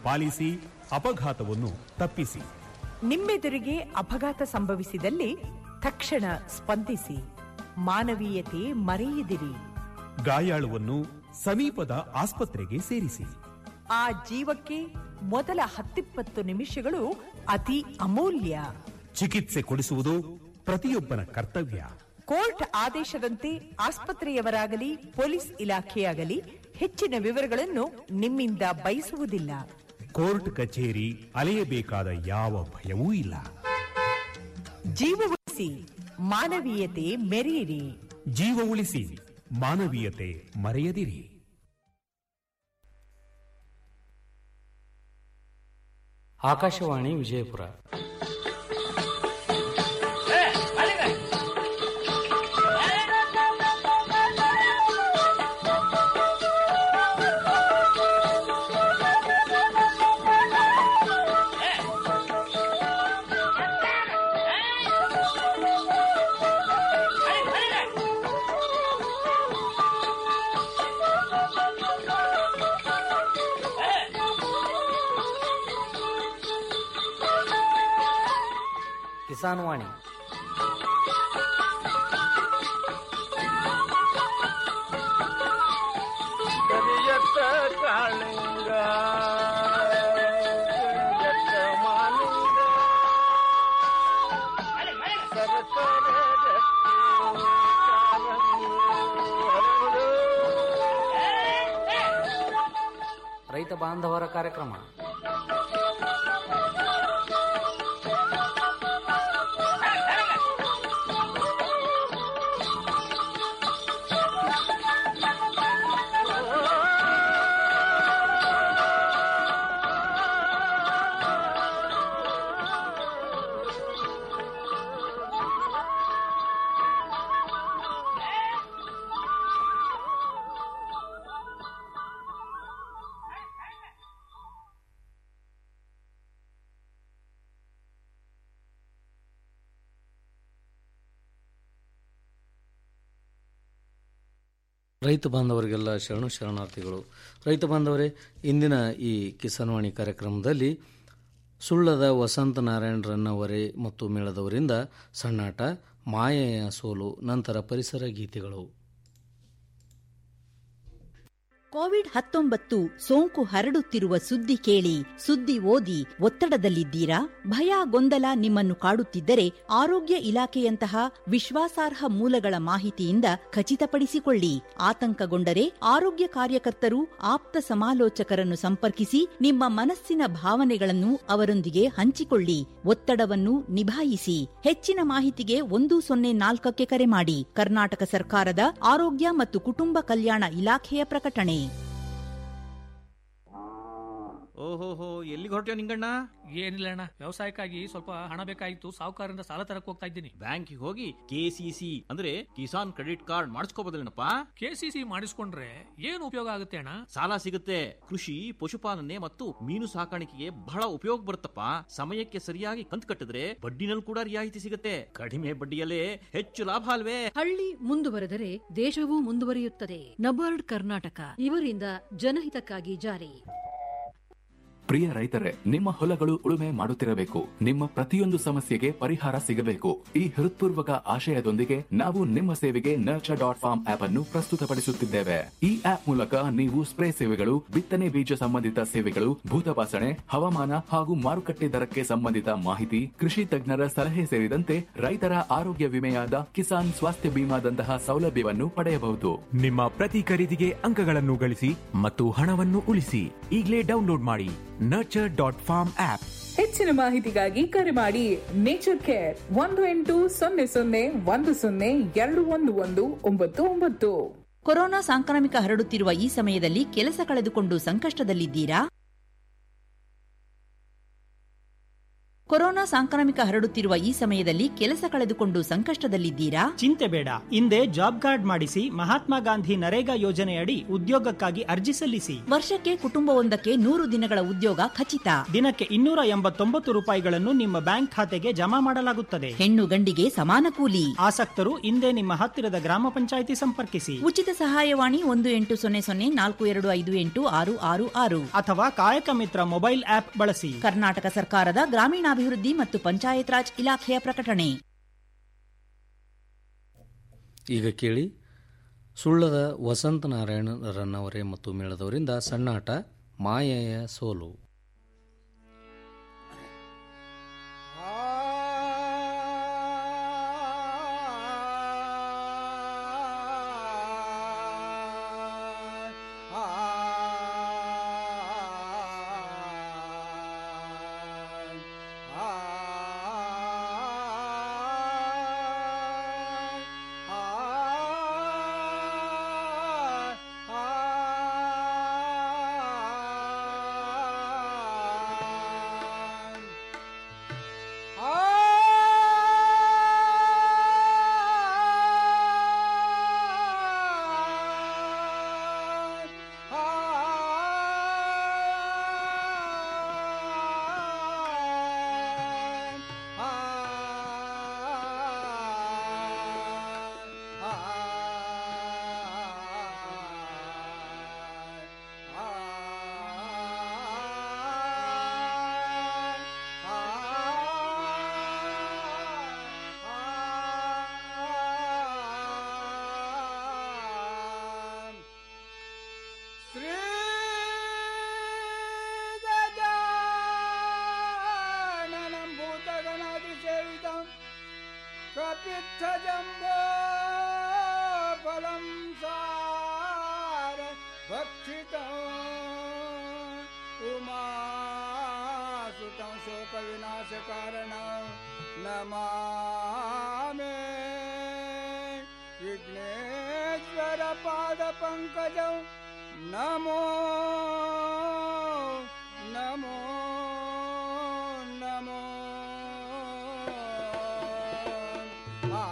Policy ಅಪಘಾತವನ್ನು ತಪ್ಪಿಸಿ ನಿಮ್ಮೆದುರಿಗೆ ಅಪಘಾತ ಸಂಭವಿಸಿದಲ್ಲಿ ತಕ್ಷಣ ಸ್ಪಂದಿಸಿ ಮಾನವೀಯತೆ ಮರೆಯದಿರಿ ಗಾಯಾಳುವನ್ನು ಸಮೀಪದ ಆಸ್ಪತ್ರೆಗೆ ಸೇರಿಸಿ ಆ ಜೀವಕ್ಕೆ ಮೊದಲ ಹತ್ತಿಪ್ಪತ್ತು ನಿಮಿಷಗಳು ಅತಿ ಅಮೂಲ್ಯ ಚಿಕಿತ್ಸೆ ಕೊಡಿಸುವುದು ಪ್ರತಿಯೊಬ್ಬನ ಕರ್ತವ್ಯ ಕೋರ್ಟ್ ಆದೇಶದಂತೆ ಆಸ್ಪತ್ರೆಯವರಾಗಲಿ ಪೊಲೀಸ್ ಇಲಾಖೆಯಾಗಲಿ ಹೆಚ್ಚಿನ ವಿವರಗಳನ್ನು ನಿಮ್ಮಿಂದ ಬಯಸುವುದಿಲ್ಲ ಕೋರ್ಟ್ ಕಚೇರಿ ಅಲೆಯಬೇಕಾದ ಯಾವ ಭಯವೂ ಇಲ್ಲ ಜೀವ ಉಳಿಸಿ ಮಾನವೀಯತೆ ಮೆರೆಯಿರಿ ಜೀವ ಉಳಿಸಿ ಮಾನವೀಯತೆ ಮರೆಯದಿರಿ ಆಕಾಶವಾಣಿ ವಿಜಯಪುರ ಕಿಸಾನ್ ವಾಣಿ ಕರಿಯತ್ತ ಕಾಳಿಂಗ ಕರಿಯತ್ತ ಮಾಲಿಂಗ ಸರಸರ ಗಟ್ಟಿ ಕಾಲಂಗಿ ಹರಳು. ರೈತ ಬಾಂಧವರ ಕಾರ್ಯಕ್ರಮ ರೈತ ಬಾಂಧವರಿಗೆಲ್ಲ ಶರಣು ಶರಣಾರ್ಥಿಗಳು ರೈತ ಬಾಂಧವರೇ ಇಂದಿನ ಈ ಕಿಸಾನ್ವಾಣಿ ಕಾರ್ಯಕ್ರಮದಲ್ಲಿ ಸುಳ್ಳದ ವಸಂತ ನಾರಾಯಣರನ್ನವರೇ ಮತ್ತು ಮೇಳದವರಿಂದ ಸಣ್ಣಾಟ ಮಾಯೆಯ ಸೋಲು ನಂತರ ಪರಿಸರ ಗೀತೆಗಳು ಕೋವಿಡ್ ಹತ್ತೊಂಬತ್ತು ಸೋಂಕು ಹರಡುತ್ತಿರುವ ಸುದ್ದಿ ಕೇಳಿ ಸುದ್ದಿ ಓದಿ ಒತ್ತಡದಲ್ಲಿದ್ದೀರಾ ಭಯ ಗೊಂದಲ ನಿಮ್ಮನ್ನು ಕಾಡುತ್ತಿದ್ದರೆ ಆರೋಗ್ಯ ಇಲಾಖೆಯಂತಹ ವಿಶ್ವಾಸಾರ್ಹ ಮೂಲಗಳ ಮಾಹಿತಿಯಿಂದ ಖಚಿತಪಡಿಸಿಕೊಳ್ಳಿ ಆತಂಕಗೊಂಡರೆ ಆರೋಗ್ಯ ಕಾರ್ಯಕರ್ತರು ಆಪ್ತ ಸಮಾಲೋಚಕರನ್ನು ಸಂಪರ್ಕಿಸಿ ನಿಮ್ಮ ಮನಸ್ಸಿನ ಭಾವನೆಗಳನ್ನು ಅವರೊಂದಿಗೆ ಹಂಚಿಕೊಳ್ಳಿ ಒತ್ತಡವನ್ನು ನಿಭಾಯಿಸಿ ಹೆಚ್ಚಿನ ಮಾಹಿತಿಗೆ ಒಂದು ಸೊನ್ನೆ ನಾಲ್ಕಕ್ಕೆ ಕರೆ ಮಾಡಿ ಕರ್ನಾಟಕ ಸರ್ಕಾರದ ಆರೋಗ್ಯ ಮತ್ತು ಕುಟುಂಬ ಕಲ್ಯಾಣ ಇಲಾಖೆಯ ಪ್ರಕಟಣೆ ಓಹೋಹೋ ಎಲ್ಲಿಗೆ ಹೊರಟ್ಯೋ ನಿಂಗಣ್ಣ ಏನಿಲ್ಲ ಅಣ್ಣ ವ್ಯವಸಾಯಕ್ಕಾಗಿ ಸ್ವಲ್ಪ ಹಣ ಬೇಕಾಗಿತ್ತು ಸಾಹುಕಾರರಿಂದ ಸಾಲ ತರಕ್ ಹೋಗ್ತಾ ಇದ್ದೀನಿ ಬ್ಯಾಂಕಿಗೆ ಹೋಗಿ ಕೆಸಿಸಿ ಅಂದ್ರೆ ಕಿಸಾನ್ ಕ್ರೆಡಿಟ್ ಕಾರ್ಡ್ ಮಾಡಿಸ್ಕೋಬೋದಲ್ಲೇನಪ್ಪ ಕೆಸಿಸಿ ಮಾಡಿಸ್ಕೊಂಡ್ರೆ ಏನು ಉಪಯೋಗ ಆಗುತ್ತೆ ಅಣ್ಣ ಸಾಲ ಸಿಗುತ್ತೆ ಕೃಷಿ ಪಶುಪಾಲನೆ ಮತ್ತು ಮೀನು ಸಾಕಾಣಿಕೆಗೆ ಬಹಳ ಉಪಯೋಗ ಬರುತ್ತಪ್ಪ ಸಮಯಕ್ಕೆ ಸರಿಯಾಗಿ ಕಂತು ಕಟ್ಟಿದ್ರೆ ಬಡ್ಡಿನಲ್ಲಿ ಕೂಡ ರಿಯಾಯಿತಿ ಸಿಗುತ್ತೆ ಕಡಿಮೆ ಬಡ್ಡಿಯಲ್ಲೇ ಹೆಚ್ಚು ಲಾಭ ಅಲ್ವೇ ಹಳ್ಳಿ ಮುಂದುವರೆದರೆ ದೇಶವೂ ಮುಂದುವರಿಯುತ್ತದೆ ನಬಾರ್ಡ್ ಕರ್ನಾಟಕ ಇವರಿಂದ ಜನಹಿತಕ್ಕಾಗಿ ಜಾರಿ ಪ್ರಿಯ ರೈತರೇ ನಿಮ್ಮ ಹೊಲಗಳು ಉಳುಮೆ ಮಾಡುತ್ತಿರಬೇಕು ನಿಮ್ಮ ಪ್ರತಿಯೊಂದು ಸಮಸ್ಯೆಗೆ ಪರಿಹಾರ ಸಿಗಬೇಕು ಈ ಹೃತ್ಪೂರ್ವಕ ಆಶಯದೊಂದಿಗೆ ನಾವು ನಿಮ್ಮ ಸೇವೆಗೆ ನರ್ಚರ್ ಡಾಟ್ ಫಾರ್ಮ್ ಆಪ್ ಅನ್ನು ಪ್ರಸ್ತುತಪಡಿಸುತ್ತಿದ್ದೇವೆ ಈ ಆಪ್ ಮೂಲಕ ನೀವು ಸ್ಪ್ರೇ ಸೇವೆಗಳು ಬಿತ್ತನೆ ಬೀಜ ಸಂಬಂಧಿತ ಸೇವೆಗಳು ಭೂತಪಾಸಣೆ ಹವಾಮಾನ ಹಾಗೂ ಮಾರುಕಟ್ಟೆ ದರಕ್ಕೆ ಸಂಬಂಧಿತ ಮಾಹಿತಿ ಕೃಷಿ ತಜ್ಞರ ಸಲಹೆ ಸೇರಿದಂತೆ ರೈತರ ಆರೋಗ್ಯ ವಿಮೆಯಾದ ಕಿಸಾನ್ ಸ್ವಾಸ್ಥ್ಯ ಬಿಮಾದಂತಹ ಸೌಲಭ್ಯವನ್ನು ಪಡೆಯಬಹುದು ನಿಮ್ಮ ಪ್ರತಿ ಖರೀದಿಗೆ ಅಂಕಗಳನ್ನು ಗಳಿಸಿ ಮತ್ತು ಹಣವನ್ನು ಉಳಿಸಿ ಈಗಲೇ ಡೌನ್ಲೋಡ್ ಮಾಡಿ ನರ್ಚರ್ ಡಾಟ್ ಫಾರ್ಮ್ ಆಪ್ ಹೆಚ್ಚಿನ ಮಾಹಿತಿಗಾಗಿ ಕರೆ ಮಾಡಿ ನೇಚರ್ ಕೇರ್ ಒಂದು ಎಂಟು ಸೊನ್ನೆ ಸೊನ್ನೆ ಒಂದು ಸೊನ್ನೆ ಎರಡು ಒಂದು ಒಂದು ಒಂಬತ್ತು ಒಂಬತ್ತು ಕೊರೋನಾ ಸಾಂಕ್ರಾಮಿಕ ಹರಡುತ್ತಿರುವ ಈ ಸಮಯದಲ್ಲಿ ಕೆಲಸ ಕಳೆದುಕೊಂಡು ಸಂಕಷ್ಟದಲ್ಲಿದ್ದೀರಾ ಕೊರೋನಾ ಸಾಂಕ್ರಾಮಿಕ ಹರಡುತ್ತಿರುವ ಈ ಸಮಯದಲ್ಲಿ ಕೆಲಸ ಕಳೆದುಕೊಂಡು ಸಂಕಷ್ಟದಲ್ಲಿದ್ದೀರಾ ಚಿಂತೆ ಬೇಡ ಹಿಂದೆ ಜಾಬ್ ಕಾರ್ಡ್ ಮಾಡಿಸಿ ಮಹಾತ್ಮ ಗಾಂಧಿ ನರೇಗಾ ಯೋಜನೆಯಡಿ ಉದ್ಯೋಗಕ್ಕಾಗಿ ಅರ್ಜಿ ಸಲ್ಲಿಸಿ ವರ್ಷಕ್ಕೆ ಕುಟುಂಬವೊಂದಕ್ಕೆ ನೂರು ದಿನಗಳ ಉದ್ಯೋಗ ಖಚಿತ ದಿನಕ್ಕೆ ಇನ್ನೂರ ಎಂಬತ್ತೊಂಬತ್ತು ರೂಪಾಯಿಗಳನ್ನು ನಿಮ್ಮ ಬ್ಯಾಂಕ್ ಖಾತೆಗೆ ಜಮಾ ಮಾಡಲಾಗುತ್ತದೆ ಹೆಣ್ಣು ಗಂಡಿಗೆ ಸಮಾನ ಕೂಲಿ ಆಸಕ್ತರು ಹಿಂದೆ ನಿಮ್ಮ ಹತ್ತಿರದ ಗ್ರಾಮ ಪಂಚಾಯಿತಿ ಸಂಪರ್ಕಿಸಿ ಉಚಿತ ಸಹಾಯವಾಣಿ ಒಂದು ಎಂಟು ಸೊನ್ನೆ ಸೊನ್ನೆ ನಾಲ್ಕು ಎರಡು ಐದು ಎಂಟು ಆರು ಆರು ಆರು ಅಥವಾ ಕಾಯಕ ಮಿತ್ರ ಮೊಬೈಲ್ ಆಪ್ ಬಳಸಿ ಕರ್ನಾಟಕ ಸರ್ಕಾರದ ಗ್ರಾಮೀಣಾಭಿವೃದ್ಧಿ ಮತ್ತು ಪಂಚಾಯತ್ ರಾಜ್ ಇಲಾಖೆಯ ಪ್ರಕಟಣೆ ಈಗ ಕೇಳಿ ಸುಳ್ಳದ ವಸಂತ ನಾರಾಯಣ ರನ್ನವರೇ ಮತ್ತು ಮೇಳದವರಿಂದ ಸಣ್ಣಾಟ ಮಾಯೆಯ ಸೋಲು श्रीगजाननं भूतगणादिसेवितं कपित्थजम्बो फलं सार भक्षितम् उमासुतं शोकविनाशकारणं नमामि विघ्नेश्वरपादपङ्कजं नमो नमो नमो आ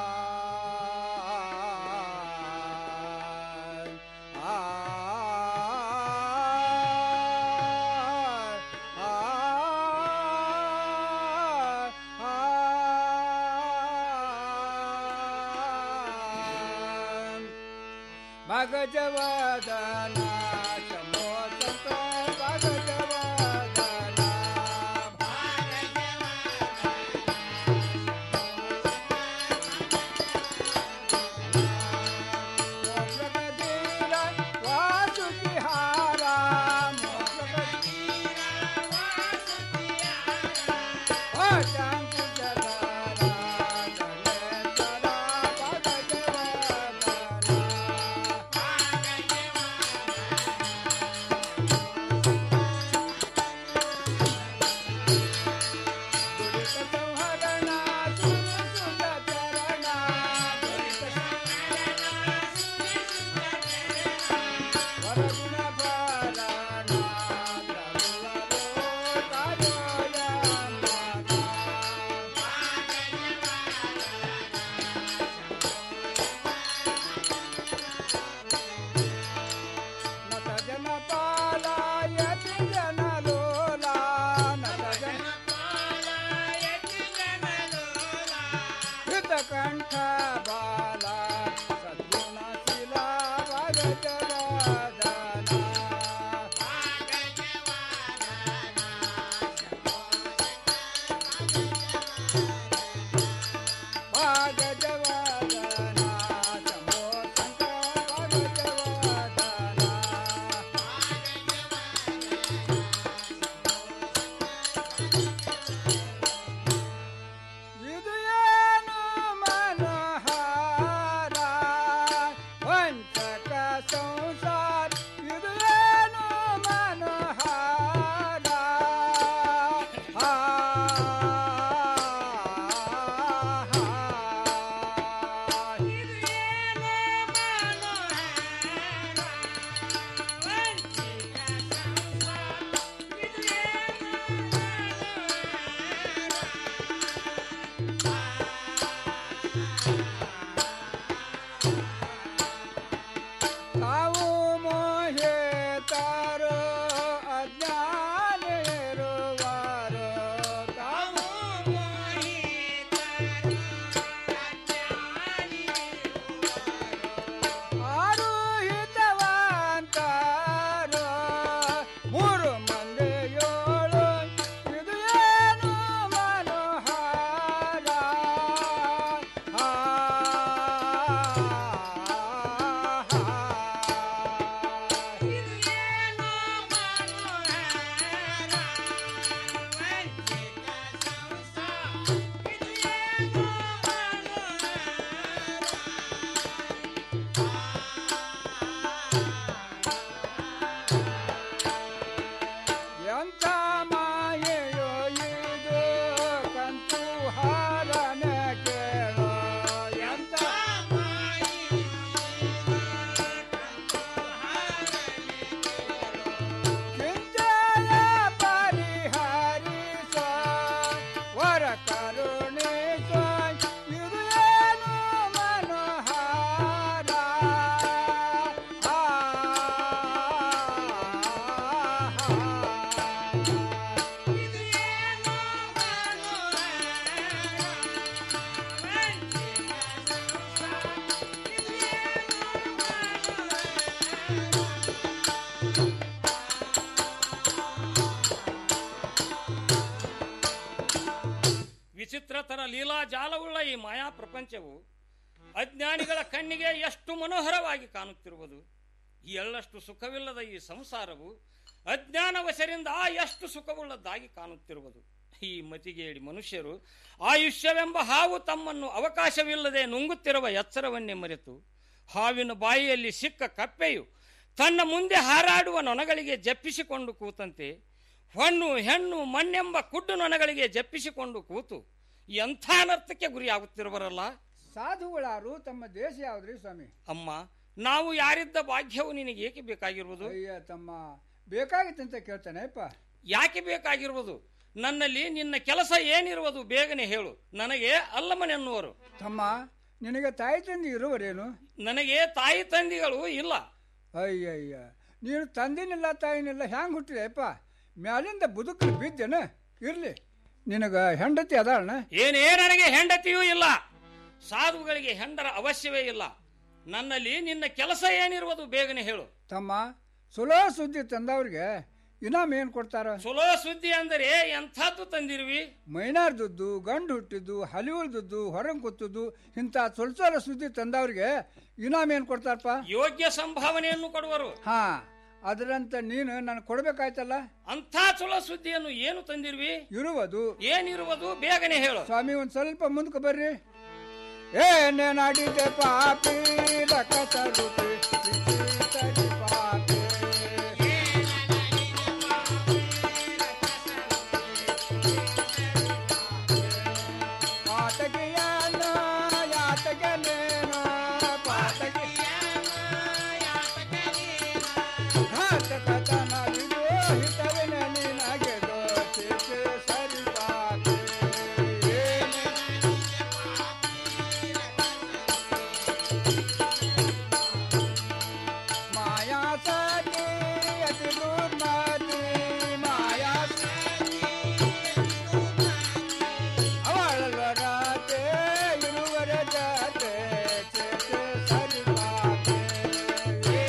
आ भगजवदना शमोदक भगजवदना मोक्षगधीर वासुकिहारा मोक्षगधीर वासुकिहारा शान्ति जगरा गणेशरा भगजवदना दुरितसंहरणा सुरसुरचरणा दुरितसंहरणा वरगुणभरणा ದಶರಥರ ಲೀಲಾಜಾಲವುಳ್ಳ ಈ ಮಾಯಾ ಪ್ರಪಂಚವು ಅಜ್ಞಾನಿಗಳ ಕಣ್ಣಿಗೆ ಎಷ್ಟು ಮನೋಹರವಾಗಿ ಕಾಣುತ್ತಿರುವುದು ಈ ಎಳ್ಳಷ್ಟು ಸುಖವಿಲ್ಲದ ಈ ಸಂಸಾರವು ಅಜ್ಞಾನವಶರಿಂದ ಎಷ್ಟು ಸುಖವುಳ್ಳದ್ದಾಗಿ ಕಾಣುತ್ತಿರುವುದು ಈ ಮತಿಗೇಡಿ ಮನುಷ್ಯರು ಆಯುಷ್ಯವೆಂಬ ಹಾವು ತಮ್ಮನ್ನು ಅವಕಾಶವಿಲ್ಲದೆ ನುಂಗುತ್ತಿರುವ ಎಚ್ಚರವನ್ನೇ ಮರೆತು ಹಾವಿನ ಬಾಯಿಯಲ್ಲಿ ಸಿಕ್ಕ ಕಪ್ಪೆಯು ತನ್ನ ಮುಂದೆ ಹಾರಾಡುವ ನೊಣಗಳಿಗೆ ಜಪ್ಪಿಸಿಕೊಂಡು ಕೂತಂತೆ ಹೊಣ್ಣು ಹೆಣ್ಣು ಮಣ್ಣೆಂಬ ಕುಡ್ಡು ನೊಣಗಳಿಗೆ ಜಪ್ಪಿಸಿಕೊಂಡು ಕೂತು ಎಂಥ ಅನರ್ಥಕ್ಕೆ ಗುರಿಯಾಗುತ್ತಿರುವರಲ್ಲ ಸಾಧುಗಳಾರು ತಮ್ಮ ದೇಶ ಯಾವ್ದ್ರಿ ಸ್ವಾಮಿ ಅಮ್ಮ ನಾವು ಯಾರಿದ್ದ ಭಾಗ್ಯವು ನಿನಗೆ ಏಕೆ ಬೇಕಾಗಿರುವುದು ಅಯ್ಯ ತಮ್ಮ ಬೇಕಾಗಿತ್ತಂತ ಕೇಳ್ತಾನೆಪ್ಪ ಯಾಕೆ ಬೇಕಾಗಿರುವುದು ನನ್ನಲ್ಲಿ ನಿನ್ನ ಕೆಲಸ ಏನಿರುವುದು ಬೇಗನೆ ಹೇಳು ನನಗೆ ಅಲ್ಲಮನೆನ್ನುವರು ತಮ್ಮ ನಿನಗೆ ತಾಯಿ ತಂದೆ ಇರುವರೇನು ನನಗೆ ತಾಯಿ ತಂದೆಗಳು ಇಲ್ಲ ಅಯ್ಯಯ್ಯ ನೀನು ತಂದಿನಿಲ್ಲ ತಾಯಿನಿಲ್ಲ ಹ್ಯಾಂಗ ಹುಟ್ಟಿದೆಪ್ಪ ಮ್ಯಾಲಿಂದ ಬದುಕಲು ಬಿದ್ದೇನ ಇರ್ಲಿ ನಿನಗ ಹೆಂಡತಿ ಅದಾಳಣ ಏನೇ ನನಗೆ ಹೆಂಡತಿಯೂ ಇಲ್ಲ ಸಾಧುಗಳಿಗೆ ಹೆಂಡರ ಅವಶ್ಯವೇ ಇಲ್ಲ ನನ್ನಲ್ಲಿ ನಿನ್ನ ಕೆಲಸ ಏನಿರುವುದು ಬೇಗನೆ ಹೇಳು ತಮ್ಮ ಸುಲೋ ಸುದ್ದಿ ತಂದವ್ರಿಗೆ ಇನಾಮ್ ಏನ್ ಕೊಡ್ತಾರ ಸುಲೋ ಸುದ್ದಿ ಅಂದರೆ ಎಂಥದ್ದು ತಂದಿರುವಿ ಮೈನಾರ್ದದ್ದು ಗಂಡು ಹುಟ್ಟಿದ್ದು ಹಲಿವುಳ್ದದ್ದು ಹೊರಗೆ ಕೂತದ್ದು ಇಂಥ ಸೊಲ್ಸಲ ಸುದ್ದಿ ತಂದವ್ರಿಗೆ ಇನಾಮ್ ಏನ್ ಕೊಡ್ತಾರಪ್ಪ ಯೋಗ್ಯ ಸಂಭಾವನೆಯನ್ನು ಕೊಡುವರು ಹಾ ಅದರಂತ ನೀನು ನನಗೆ ಕೊಡ್ಬೇಕಾಯ್ತಲ್ಲ ಅಂಥ ಸುಲೋ ಸುದ್ದಿಯನ್ನು ಏನು ತಂದಿರುವಿ ಇರುವುದು ಏನಿರುವುದು ಬೇಗನೆ ಹೇಳು ಸ್ವಾಮಿ ಒಂದ್ ಸ್ವಲ್ಪ ಮುಂದಕ್ಕೆ ಬರ್ರಿ ಏನೇ ನಾಡಿದೆ ಪಾಪಿ ರಕತ ರೂಪಿ ವಿಚಿತರಿ ಪಾಪಿ ಪಾತಕಿಯನ ಯಾತಕನೇನ ಪಾತಕಿಯನ ಘಾತಕತನ ವಿರೋಹಿತವೆನ ನಿನಗೆ ದೋಚಿತೆ ಸರಿ ಪಾಪಿ ಏನೇ ಮಾಯಾ ಸತಿ ಅತಿ ದುರ್ಮತಿ ಮಾಯಾ ಅವಳರಾತೆ ಇರುವರ ಜಾತೆ ಚೇತೆ ಸರಿ ಪಾಪೆ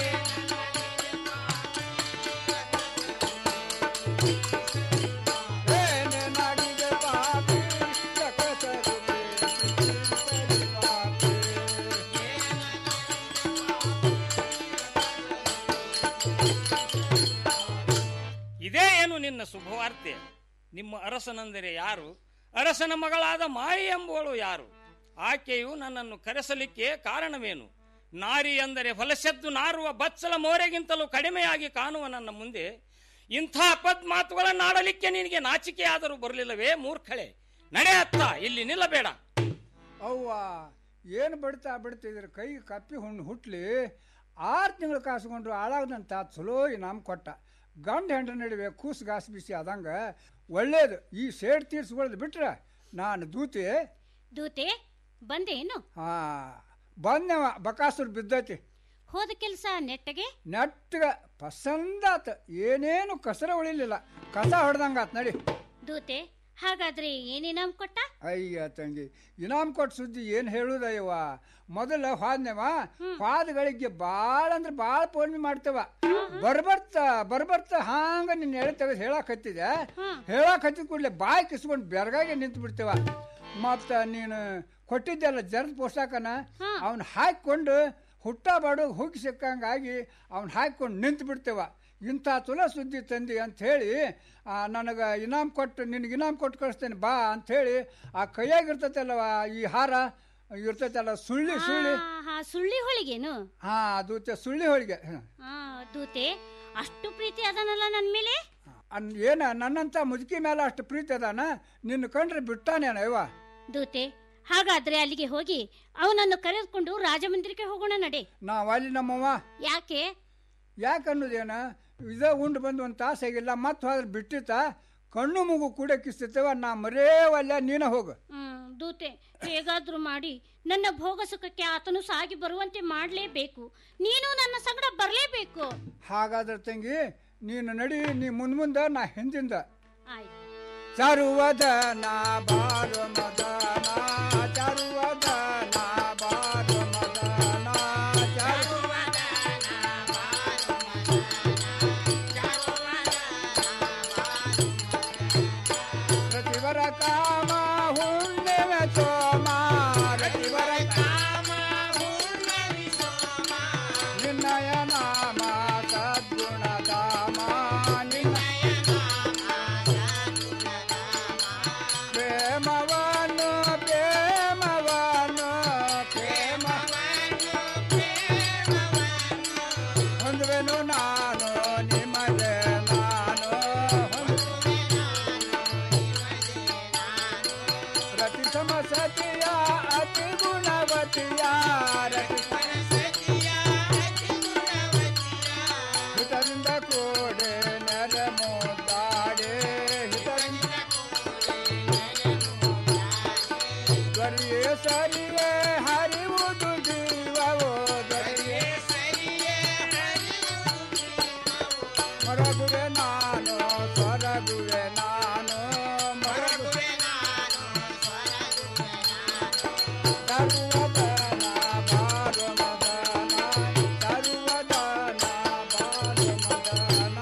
ಏನೆ ಮಾಡಿದ ಪಾಪಿ ಸಕಸರುವೆ ಸರಿ ಪಾಪೆ ಇದೇ ಏನು ನಿನ್ನ ಶುಭವಾರ್ತೆ ನಿಮ್ಮ ಅರಸನೆಂದರೆ ಯಾರು ಅರಸನ ಮಗಳಾದ ಮಾಯಿ ಎಂಬುವಳು ಯಾರು ಆಕೆಯು ನನ್ನನ್ನು ಕರೆಸಲಿಕ್ಕೆ ಕಾರಣವೇನು ನಾರಿ ಎಂದರೆ ಹೊಲಸೆದ್ದು ನಾರುವ ಬಚ್ಚಲ ಮೋರೆಗಿಂತಲೂ ಕಡಿಮೆಯಾಗಿ ಕಾಣುವ ನನ್ನ ಮುಂದೆ ಇಂಥ ಅಪದ್ ಮಾತುಗಳನ್ನಾಡಲಿಕ್ಕೆ ನಿನಗೆ ನಾಚಿಕೆ ಆದರೂ ಬರಲಿಲ್ಲವೇ ಮೂರ್ಖಳೆ ನಡೆ ಅತ್ತ ಇಲ್ಲಿ ನಿಲ್ಲಬೇಡ ಅವ್ವ ಏನು ಬಿಡ್ತಾ ಬಿಡ್ತಿದ್ರು ಕೈ ಕಪ್ಪಿ ಹುಣ್ಣು ಹುಟ್ಲಿ ಆರು ತಿಂಗಳು ಕಾಸ್ಕೊಂಡ್ರು ಹಾಳಾಗದಂತ ಚಲೋ ಇನಾಮ್ ಕೊಟ್ಟ ಗಂಡ ಹೆಂಡ ನಡುವೆ ಕೂಸು ಗಾಸ್ ಬಿಸಿ ಆದಂಗ ಒಳ್ಳೇದು ಈ ಸೇಡ್ ತೀರ್ಸ್ಕೊಳ್ದು ಬಿಟ್ರೆ ನಾನು ದೂತಿ ದೂತೆ ಬಂದೇನು ಹಾ ಬಂದವ ಬಕಾಸುರ್ ಬಿದ್ದೈತಿ ಹೋದ ಕೆಲಸ ನೆಟ್ಟಗೆ ನೆಟ್ಟಗ ಪಸಂದಾತ ಏನೇನು ಕಸರ ಉಳಿಲಿಲ್ಲ ಕಸ ಹೊಡೆದಂಗಾತ್ ನಡಿ ದೂತೆ ಹಾಗಾದ್ರೆ ಏನೇನಾಮ್ ಕೊಟ್ಟ ಅಯ್ಯ ತಂಗಿ ಇನಾಮ್ ಕೊಟ್ಟು ಸುದ್ದಿ ಏನು ಹೇಳುದಯ್ಯವ ಮೊದಲ ಹೋದ್ನೇವ ಹೋದಗಳಿಗೆ ಭಾಳ ಅಂದ್ರೆ ಭಾಳ ಪೋಲ್ಮಿ ಮಾಡ್ತೇವ ಬರ್ಬರ್ತ ಬರ್ಬರ್ತ ಹಾಂಗ ನಿನ್ನ ಎಳೆ ತೆಗೆದು ಹೇಳಕ್ ಹತ್ತಿದೆ ಹೇಳಕ್ ಹತ್ತಿದ ಕೂಡಲೇ ಬಾಯಿ ಕಿಸ್ಕೊಂಡು ಬೆರಗಾಗಿ ನಿಂತು ಬಿಡ್ತೇವ ಮತ್ತ ನೀನು ಕೊಟ್ಟಿದ್ದೆಲ್ಲ ಜರ್ದ್ ಪೋಷಾಕನ ಅವನ್ ಹಾಕೊಂಡು ಹುಟ್ಟ ಬಾಡು ಹೋಗಿ ಸಿಕ್ಕಂಗಾಗಿ ಅವ್ನ ಹಾಕೊಂಡು ನಿಂತು ಬಿಡ್ತೇವ ಇಂಥ ತುಲ ಸುದ್ದಿ ತಂದಿ ಅಂತ ಹೇಳಿ ನನಗೆ ಇನಾಮ್ ಕೊಟ್ಟು ನಿನಗೆ ಇನಾಮ್ ಕೊಟ್ಟು ಕಳಿಸ್ತೇನೆ ಬಾ ಅಂಥೇಳಿ ಆ ಕೈಯಾಗಿರ್ತೈತಲ್ಲವ ಈ ಹಾರ ಇರ್ತೈತಲ್ಲ ಸುಳ್ಳಿ ಸುಳ್ಳಿ ಆ, ಹಾ ಸುಳ್ಳಿ ಹೊಳಿಗೇನು ಹಾ ಅದು ಸುಳ್ಳಿ ಹೋಳಿಗೆ ಆ ದೂತೆ ಅಷ್ಟು ಪ್ರೀತಿ ಅದನಲ್ಲ ನನ್ ಮೇಲೆ ಅನ್ ಏನ ನನ್ನಂತ ಮುದುಕಿ ಮೇಲೆ ಅಷ್ಟು ಪ್ರೀತಿ ಅದಾನ ನಿನ್ನ ಕಂಡ್ರೆ ಬಿಟ್ಟಾನೇನ ಇವ ದೂತೆ ಹಾಗಾದ್ರೆ ಅಲ್ಲಿಗೆ ಹೋಗಿ ಅವನನ್ನು ಕರೆದುಕೊಂಡು ರಾಜಮಂದಿರಕ್ಕೆ ಹೋಗೋಣ ನಡೆ ನಾವ್ ಅಲ್ಲಿ ನಮ್ಮವ್ವ ಯಾಕೆ ಯಾಕೆ ಅನ್ನೋದೇನ ಇದ ಉಂಡು ಬಂದು ಒಂದು ತಾಸು ಆಗಿಲ್ಲ ಮತ್ತೆ ಹೋದ್ರೆ ಬಿಟ್ಟಿತ್ತ ಕಣ್ಣು ಮೂಗು ಕೂಡ ಕಿಸ್ತೇವ ನಾ ಮರೇವಲ್ಲ ನೀನ ಹೋಗು ಹ್ಮ್ ದೂತೆ ಹೇಗಾದ್ರೂ ಮಾಡಿ ನನ್ನ ಭೋಗ ಸುಖಕ್ಕೆ ಆತನು ಸಾಗಿ ಬರುವಂತೆ ಮಾಡ್ಲೇಬೇಕು ನೀನು ನನ್ನ ಸಂಗಡ ಬರ್ಲೇಬೇಕು ಹಾಗಾದ್ರೆ ತಂಗಿ ನೀನು ನಡಿ ನೀ ಮುಂದ್ ಮುಂದೆ ನಾ ಹಿಂದಿಂದ ಆಯ್ತು ಚರುವದನ ಬಾರು ಮದನ ಚರುವದನ ಬಾರು ಮದನ ಪ್ರತಿವರ ಕಾಮ ಹುಣ್ಣೆವ ಸ್ವರಗುವೆ ನಾನು ಮರಗುವೆ ಸರ್ವದನ ಬಾರು ಮದನ ಸರ್ವದನ ಬಾರು ಮದನ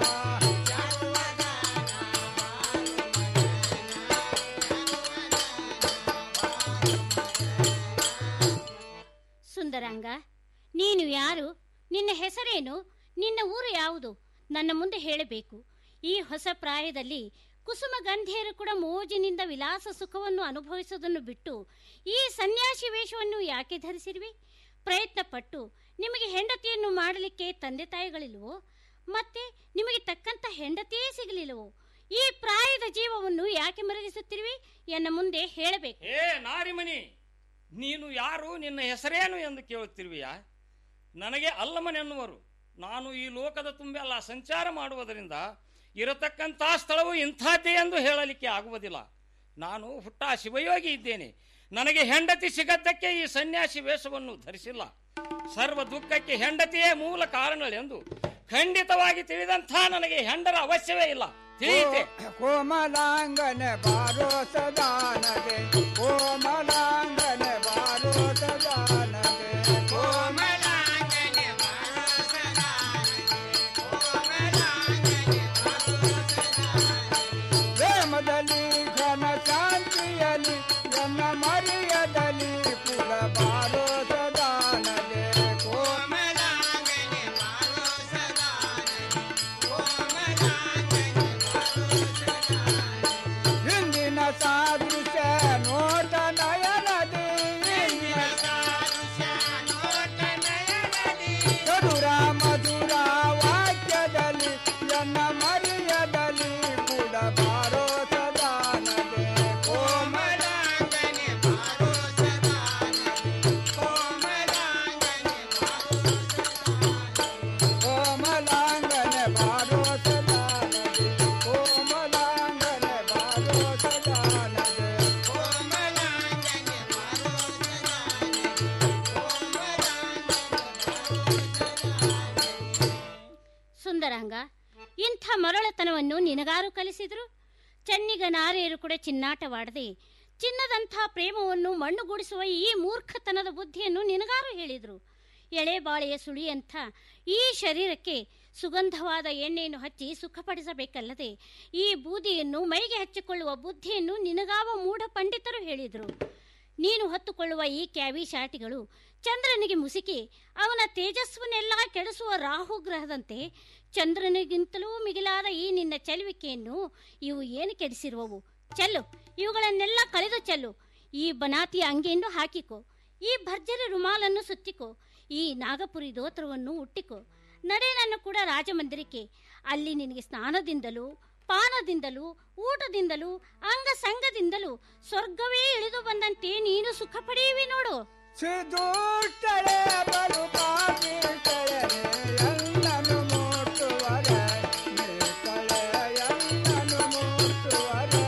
ಸುಂದರಾಂಗ ನೀನು ಯಾರು ನಿನ್ನ ಹೆಸರೇನು ನಿನ್ನ ಊರು ಯಾವುದು ನನ್ನ ಮುಂದೆ ಹೇಳಬೇಕು ಈ ಹೊಸ ಪ್ರಾಯದಲ್ಲಿ ಕುಸುಮ ಗಂಧೆಯರು ಕೂಡ ಮೋಜಿನಿಂದ ವಿಲಾಸ ಸುಖವನ್ನು ಅನುಭವಿಸುವುದನ್ನು ಬಿಟ್ಟು ಈ ಸನ್ಯಾಸಿ ವೇಷವನ್ನು ಯಾಕೆ ಧರಿಸಿರುವೆ ಪ್ರಯತ್ನ ಪಟ್ಟು ನಿಮಗೆ ಹೆಂಡತಿಯನ್ನು ಮಾಡಲಿಕ್ಕೆ ತಂದೆ ತಾಯಿಗಳಿಲ್ವೋ ಮತ್ತೆ ನಿಮಗೆ ತಕ್ಕಂತ ಹೆಂಡತಿಯೇ ಸಿಗಲಿಲ್ಲವೋ ಈ ಪ್ರಾಯದ ಜೀವವನ್ನು ಯಾಕೆ ಮರಗಿಸುತ್ತಿರುವೆ ಎನ್ನ ಮುಂದೆ ಹೇಳಬೇಕು ಏ ನಾರಿಮಣಿ ನೀನು ಯಾರು ನಿನ್ನ ಹೆಸರೇನು ಎಂದು ಕೇಳುತ್ತಿರುವೆಯಾ ನನಗೆ ಅಲ್ಲಮನೆನ್ನುವರು ನಾನು ಈ ಲೋಕದ ತುಂಬೆಲ್ಲ ಸಂಚಾರ ಮಾಡುವುದರಿಂದ ಇರತಕ್ಕಂಥ ಸ್ಥಳವು ಇಂಥದ್ದೇ ಎಂದು ಹೇಳಲಿಕ್ಕೆ ಆಗುವುದಿಲ್ಲ ನಾನು ಹುಟ್ಟ ಶಿವಯೋಗಿ ಇದ್ದೇನೆ ನನಗೆ ಹೆಂಡತಿ ಸಿಗದ್ದಕ್ಕೆ ಈ ಸನ್ಯಾಸಿ ವೇಷವನ್ನು ಧರಿಸಿಲ್ಲ ಸರ್ವ ದುಃಖಕ್ಕೆ ಹೆಂಡತಿಯೇ ಮೂಲ ಕಾರಣಗಳೆಂದು ಖಂಡಿತವಾಗಿ ತಿಳಿದಂಥ ನನಗೆ ಹೆಂಡರ ಅವಶ್ಯವೇ ಇಲ್ಲ ತಿಳಿಯಿತೆ ಕೋಮಲಾಂಗನೆ ಬಾರೋ ಸದಾನಗೆ ಕೋಮಲಾಂಗನೆ ಬಾರೋ ಸದಾನಗೆ ಕೋಮಲಾಂಗನೆ ಬಾರೋ ಪ್ರೇಮದಲ್ಲಿ ಘನ ಶಾಂತಿಯಲ್ಲಿ ನನ್ನ ಮರಿಯದಲ್ಲಿ ಕುಲ ಬಾರೋ ಸದಾನಗೆ ಕೋಮಲಾಂಗನೆ ಬಾರೋ ಹಿಂದಿನ ಸಾದೃಶ ನೋಟ ನಯನದಿ ಚದುರ ಮಧುರ ವಾಕ್ಯದಲ್ಲಿ ಎನ್ನ ಮರಿಯದಲ್ಲಿ ಕೂಡ ಬಾರೋ ಸದಾನದೆ ಕೋಮಲಾಂಗನೆ ಬಾರೋ ಕೋಮಲಾಂಗನೆ ಬಾರೋ ಸದಾನದೆ ಕೋಮಲಾಂಗನೆ ಬಾರೋ ಸದಾನದೆ ಸುಂದರಾಂಗ ಇಂಥ ಮರಳತನವನ್ನು ನಿನಗಾರು ಕಲಿಸಿದ್ರು ಚೆನ್ನಿಗ ನಾರಿಯರು ಕೂಡ ಚಿನ್ನಾಟವಾಡದೆ ಚಿನ್ನದಂಥ ಪ್ರೇಮವನ್ನು ಮಣ್ಣುಗೂಡಿಸುವ ಈ ಮೂರ್ಖತನದ ಬುದ್ಧಿಯನ್ನು ನಿನಗಾರು ಹೇಳಿದ್ರು ಎಳೆ ಬಾಳೆಯ ಸುಳಿಯಂಥ ಈ ಶರೀರಕ್ಕೆ ಸುಗಂಧವಾದ ಎಣ್ಣೆಯನ್ನು ಹಚ್ಚಿ ಸುಖಪಡಿಸಬೇಕಲ್ಲದೆ ಈ ಬೂದಿಯನ್ನು ಮೈಗೆ ಹಚ್ಚಿಕೊಳ್ಳುವ ಬುದ್ಧಿಯನ್ನು ನಿನಗಾವ ಮೂಢ ಪಂಡಿತರು ಹೇಳಿದರು ನೀನು ಹೊತ್ತುಕೊಳ್ಳುವ ಈ ಕ್ಯಾವಿ ಶಾಟಿಗಳು ಚಂದ್ರನಿಗೆ ಮುಸುಕಿ ಅವನ ತೇಜಸ್ವನ್ನೆಲ್ಲ ಕೆಡಿಸುವ ರಾಹು ಗ್ರಹದಂತೆ ಚಂದ್ರನಿಗಿಂತಲೂ ಮಿಗಿಲಾದ ಈ ನಿನ್ನ ಚೆಲುವಿಕೆಯನ್ನು ಇವು ಏನು ಕೆಡಿಸಿರುವವು ಚೆಲ್ಲು ಇವುಗಳನ್ನೆಲ್ಲ ಕಳೆದು ಚೆಲ್ಲು ಈ ಬನಾತಿಯ ಅಂಗಿಯನ್ನು ಹಾಕಿಕೊ ಈ ಭರ್ಜರಿ ರುಮಾಲನ್ನು ಸುತ್ತಿಕೊ ಈ ನಾಗಪುರಿ ದೋತ್ರವನ್ನು ಉಟ್ಟಿಕೊ ನಡೆ ನನ್ನ ಕೂಡ ರಾಜಮಂದಿರಕ್ಕೆ ಅಲ್ಲಿ ನಿನಗೆ ಸ್ನಾನದಿಂದಲೂ ಪಾನದಿಂದಲೂ ಊಟದಿಂದಲೂ ಅಂಗ ಸಂಗದಿಂದಲೂ ಸ್ವರ್ಗವೇ ಇಳಿದು ಬಂದಂತೆ ನೀನು ಸುಖ ಪಡೆಯುವಿ ನೋಡು ಸಿದುಷ್ಟಳೆ ಬಲು ಪಾಪಿಷ್ಟಳೆ ಎಲ್ಲನು ಮುಟ್ಟುವರೆ ನಿಕ್ಕಳೆ ಎಲ್ಲನು ಮುಟ್ಟುವರೆ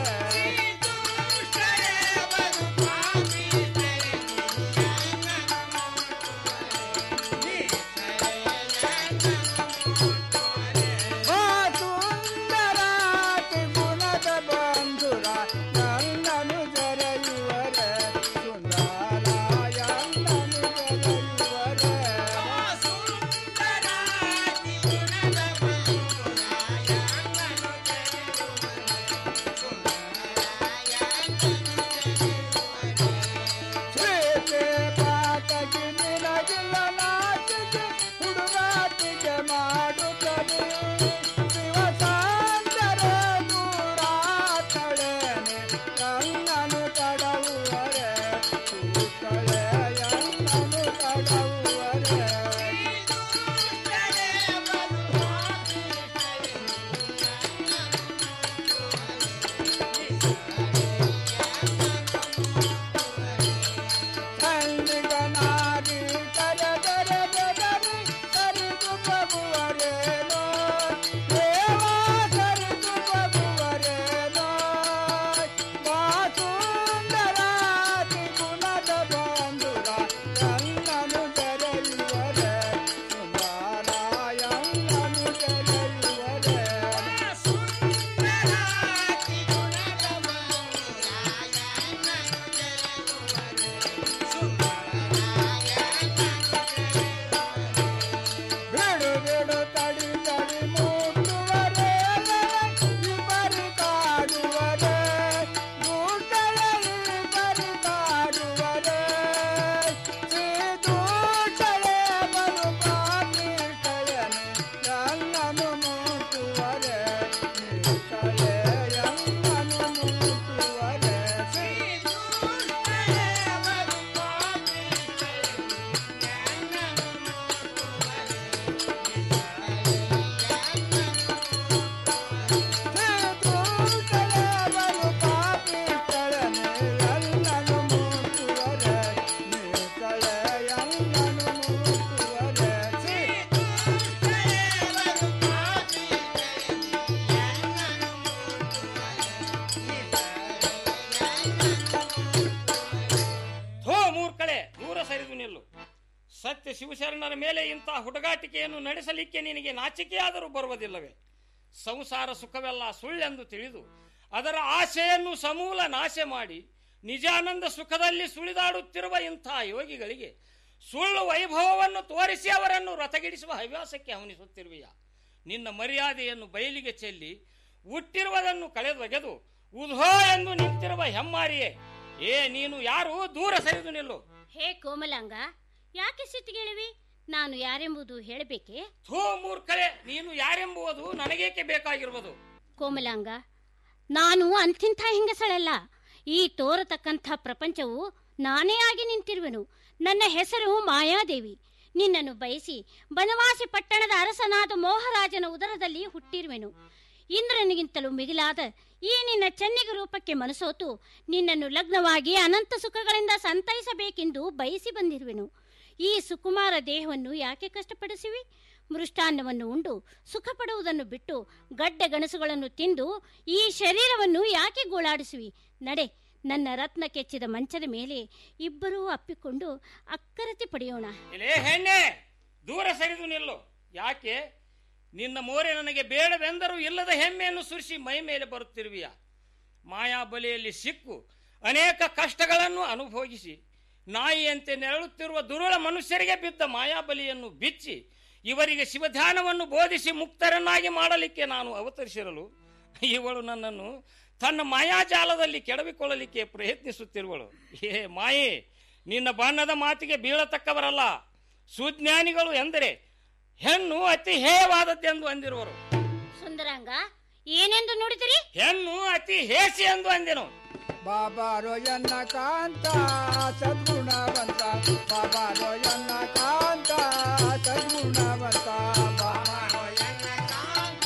ಆ ಸುಂದರಾತಿ ಗುಣದ ಬಂಧುರ ನನ್ನನು ಜರೆಯುವರೆ ಸುಂದರಾಯ ನನ್ನನು ಜರೆಯುವರೆ ಶಿವಶರಣರ ಮೇಲೆ ಇಂಥ ಹುಡುಗಾಟಿಕೆಯನ್ನು ನಡೆಸಲಿಕ್ಕೆ ನಿನಗೆ ನಾಚಿಕೆಯಾದರೂ ಬರುವುದಿಲ್ಲವೇ ಸಂಸಾರ ಸುಖವೆಲ್ಲ ಸುಳ್ಳೆಂದು ತಿಳಿದು ಅದರ ಆಶೆಯನ್ನು ಸಮೂಲ ನಾಶ ಮಾಡಿ ನಿಜಾನಂದ ಸುಖದಲ್ಲಿ ಸುಳಿದಾಡುತ್ತಿರುವ ಇಂಥ ಯೋಗಿಗಳಿಗೆ ಸುಳ್ಳು ವೈಭವವನ್ನು ತೋರಿಸಿ ಅವರನ್ನು ರಥಗಿಡಿಸುವ ಹವ್ಯಾಸಕ್ಕೆ ಹವನಿಸುತ್ತಿರುವೆಯ ನಿನ್ನ ಮರ್ಯಾದೆಯನ್ನು ಬಯಲಿಗೆ ಚೆಲ್ಲಿ ಹುಟ್ಟಿರುವುದನ್ನು ಕಳೆದೊಗೆದು ಉಧೋ ಎಂದು ನಿಂತಿರುವ ಹೆಮ್ಮಾರಿಯೇ ಏ ನೀನು ಯಾರು ದೂರ ಸರಿದು ನಿಲ್ಲು ಹೇ ಕೋಮಲಾಂಗ ಯಾಕೆ ಸಿಟ್ಟಿಗೆಳುವಿ ನಾನು ಯಾರೆಂಬುದು ಹೇಳಬೇಕೆ ಥೂ ಮೂರ್ಖಳೆ ನೀನು ಯಾರೆಂಬುವುದು ನನಗೇಕೆ ಬೇಕಾಗಿರುವುದು ಕೋಮಲಾಂಗ ನಾನು ಅಂತಿಂಥ ಹೆಂಗಸಳಲ್ಲ ಈ ತೋರತಕ್ಕಂಥ ಪ್ರಪಂಚವು ನಾನೇ ಆಗಿ ನಿಂತಿರುವೆನು ನನ್ನ ಹೆಸರು ಮಾಯಾದೇವಿ ನಿನ್ನನ್ನು ಬಯಸಿ ಬನವಾಸಿ ಪಟ್ಟಣದ ಅರಸನಾದ ಮೋಹರಾಜನ ಉದರದಲ್ಲಿ ಹುಟ್ಟಿರುವೆನು ಇಂದ್ರನಿಗಿಂತಲೂ ಮಿಗಿಲಾದ ಈ ನಿನ್ನ ಚೆನ್ನಿಗ ರೂಪಕ್ಕೆ ಮನಸೋತು ನಿನ್ನನ್ನು ಲಗ್ನವಾಗಿ ಅನಂತ ಸುಖಗಳಿಂದ ಸಂತೈಸಬೇಕೆಂದು ಬಯಸಿ ಬಂದಿರುವೆನು ಈ ಸುಕುಮಾರ ದೇಹವನ್ನು ಯಾಕೆ ಕಷ್ಟಪಡಿಸಿವಿ ಮೃಷ್ಟಾನ್ನವನ್ನು ಉಂಡು ಸುಖ ಪಡುವುದನ್ನು ಬಿಟ್ಟು ಗಡ್ಡೆ ಗಣಸುಗಳನ್ನು ತಿಂದು ಈ ಶರೀರವನ್ನು ಯಾಕೆ ಗೋಳಾಡಿಸುವಿ ನಡೆ ನನ್ನ ರತ್ನ ಕೆಚ್ಚಿದ ಮಂಚದ ಮೇಲೆ ಇಬ್ಬರೂ ಅಪ್ಪಿಕೊಂಡು ಅಕ್ಕರತೆ ಪಡೆಯೋಣ ಇಲೇ ಹೆಣ್ಣೆ ದೂರ ಸರಿದು ನಿಲ್ಲು ಯಾಕೆ ನಿನ್ನ ಮೋರೆ ನನಗೆ ಬೇಡವೆಂದರೂ ಇಲ್ಲದ ಹೆಮ್ಮೆಯನ್ನು ಸುರಿಸಿ ಮೈ ಮೇಲೆ ಬರುತ್ತಿರುವಿಯ ಮಾಯಾಬಲಿಯಲ್ಲಿ ಸಿಕ್ಕು ಅನೇಕ ಕಷ್ಟಗಳನ್ನು ಅನುಭೋಗಿಸಿ ನಾಯಿಯಂತೆ ನೆರಳುತ್ತಿರುವ ದುರುಳ ಮನುಷ್ಯರಿಗೆ ಬಿದ್ದ ಮಾಯಾಬಲಿಯನ್ನು ಬಿಚ್ಚಿ ಇವರಿಗೆ ಶಿವಧ್ಯಾನವನ್ನು ಬೋಧಿಸಿ ಮುಕ್ತರನ್ನಾಗಿ ಮಾಡಲಿಕ್ಕೆ ನಾನು ಅವತರಿಸಿರಲು ಇವಳು ನನ್ನನ್ನು ತನ್ನ ಮಾಯಾಜಾಲದಲ್ಲಿ ಕೆಡವಿಕೊಳ್ಳಲಿಕ್ಕೆ ಪ್ರಯತ್ನಿಸುತ್ತಿರುವಳು ಏ ಮಾಯೆ ನಿನ್ನ ಬಣ್ಣದ ಮಾತಿಗೆ ಬೀಳತಕ್ಕವರಲ್ಲ ಸುಜ್ಞಾನಿಗಳು ಎಂದರೆ ಹೆಣ್ಣು ಅತಿ ಹೇಯವಾದದ್ದೆಂದು ಅಂದಿರುವರು ಸುಂದರಾಂಗ ಏನೆಂದು ನೋಡಿದಿರಿ ಹೆಣ್ಣು ಅತಿ ಹೇಸಿ ಎಂದು ಅಂದೆನು ಬಾಬಾರೋ ಎನ್ನ ಕಾಂತ ಸದ್ಗುಣವಂತ ಬಾಬಾರೋ ಎನ್ನ ಕಾಂತ ಸದ್ಗುಣವಂತ ಬಾಬಾರೋ ಎನ್ನ ಕಾಂತ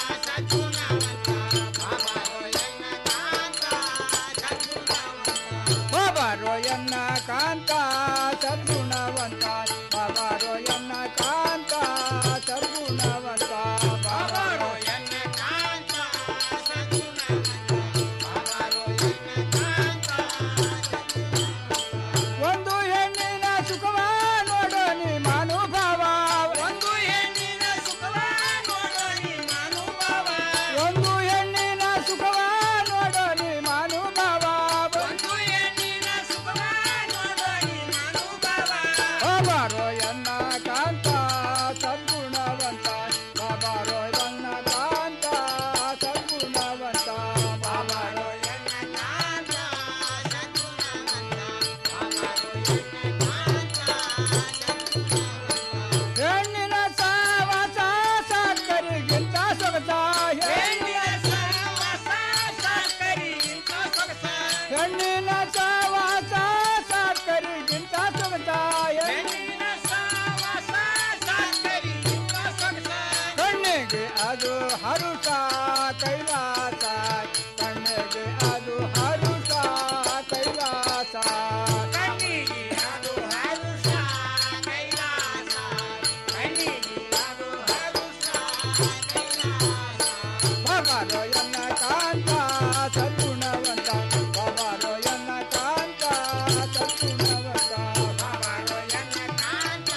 ಬಾಬಾರೋ ಎನ್ನ ಕಾಂತ ಸದ್ಗುಣವಂತ ಬಾಬಾರೋ ಎನ್ನ ಕಾಂತ ಸದ್ಗುಣವಂತ ಬಾಬಾರೋ ಎನ್ನ ಕಾಂತ ಒಂದು ಹೆಣ್ಣಿನ ಸುಖವ ನೋಡೋ ನೀ ಮಾನುಭಾವ ಒಂದು ಹೆಣ್ಣಿನ ಸುಖವ ನೋಡೋ ನೀ ಮಾನುಭಾವ ಒಂದು ಹೆಣ್ಣಿನ ಸುಖವ ನೋಡೋ ನೀ ಮಾನುಭಾವ ಒಂದು ಹೆಣ್ಣಿನ ಸುಖವ ನೋಡೋ ನೀ ಮಾನುಭಾವ ಬಾಬಾರೋ ಎನ್ನ ಕಾಂತ ಸದ್ಗುಣವಂತ ಬಾಬಾರೋ ಎನ್ನ ಕಾಂತ ಸದ್ಗುಣವಂತ ಬಾಬಾರೋ ಎನ್ನ ಕಾಂತ ಹೆಣ್ಣಿನ ಸಾವಾಸ ಸಾಕರಿಗಿಂತ ಸೊಗಸ ಹೆಣ್ಣಿನ ಸಾವಾಸ ಸಾಕರಿಗಿಂತ ಸೊಗಸ ಹೆಣ್ಣಿನ ಸಾವಾಸ ಸಾಕರಿಗಿಂತ ಸೊಗಸ ಹೆಣ್ಣಿನ ಸಾವಾಸ ಸಾಕರಿಗಿಂತ ಸೊಗಸ ಕಣ್ಣಿಗೆ ಅದು ಹರುಷ ಕೈಲಾಸ ಕಣ್ಣಿಗೆ ಅದು ಹರುಷ ಕೈಲಾಸ ಕಣ್ಣಿಗೆ ಅದು ಹರುಷ ಕೈಲಾಸ ಕಣ್ಣಿಗೆ ಅದು ಹರುಷ ಬಾಬಾರೋ ಎನ್ನ ಕಾಂತ ಸದ್ಗುಣವಂತ ಬಾಬಾರೋ ಎನ್ನ ಕಾಂತ ಸದ್ಗುಣವಂತ ಬಾಬಾರೋ ಎನ್ನ ಕಾಂತ